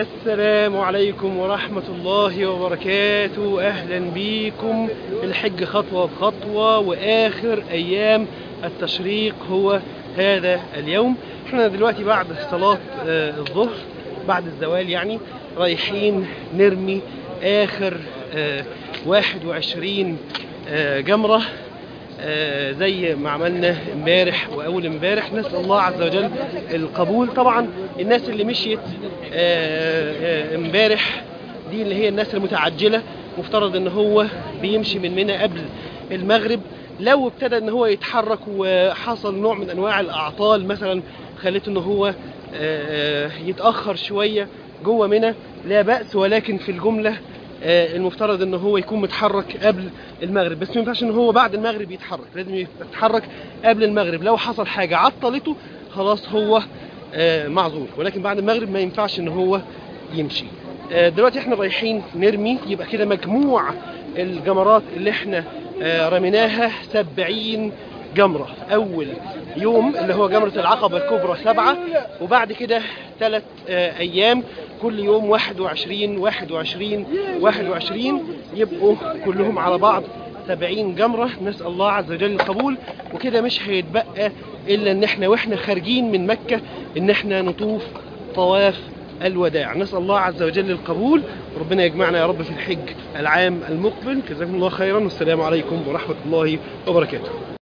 السلام عليكم ورحمة الله وبركاته أهلا بكم الحج خطوة بخطوة وآخر أيام التشريق هو هذا اليوم احنا دلوقتي بعد صلاة آه، الظهر بعد الزوال يعني رايحين نرمي آخر آه، 21 آه، جمرة آه، زي ما عملنا امبارح واول امبارح نسال الله عز وجل القبول طبعا الناس اللي مشيت آه، آه، امبارح دي اللي هي الناس المتعجله مفترض ان هو بيمشي من منى قبل المغرب لو ابتدى ان هو يتحرك وحصل نوع من انواع الاعطال مثلا خلته ان هو آه، يتاخر شويه جوه منى لا باس ولكن في الجمله آه، المفترض ان هو يكون متحرك قبل المغرب بس ما ينفعش ان هو بعد المغرب يتحرك لازم يتحرك قبل المغرب لو حصل حاجه عطلته خلاص هو آه، معذور ولكن بعد المغرب ما ينفعش ان هو يمشي آه، دلوقتي احنا رايحين نرمي يبقى كده مجموع الجمرات اللي احنا آه، رميناها 70 جمرة أول يوم اللي هو جمرة العقبة الكبرى سبعة وبعد كده ثلاث أيام كل يوم 21 21 21 يبقوا كلهم على بعض 70 جمرة نسأل الله عز وجل القبول وكده مش هيتبقى إلا إن إحنا وإحنا خارجين من مكة إن إحنا نطوف طواف الوداع نسأل الله عز وجل القبول ربنا يجمعنا يا رب في الحج العام المقبل جزاكم الله خيرا والسلام عليكم ورحمة الله وبركاته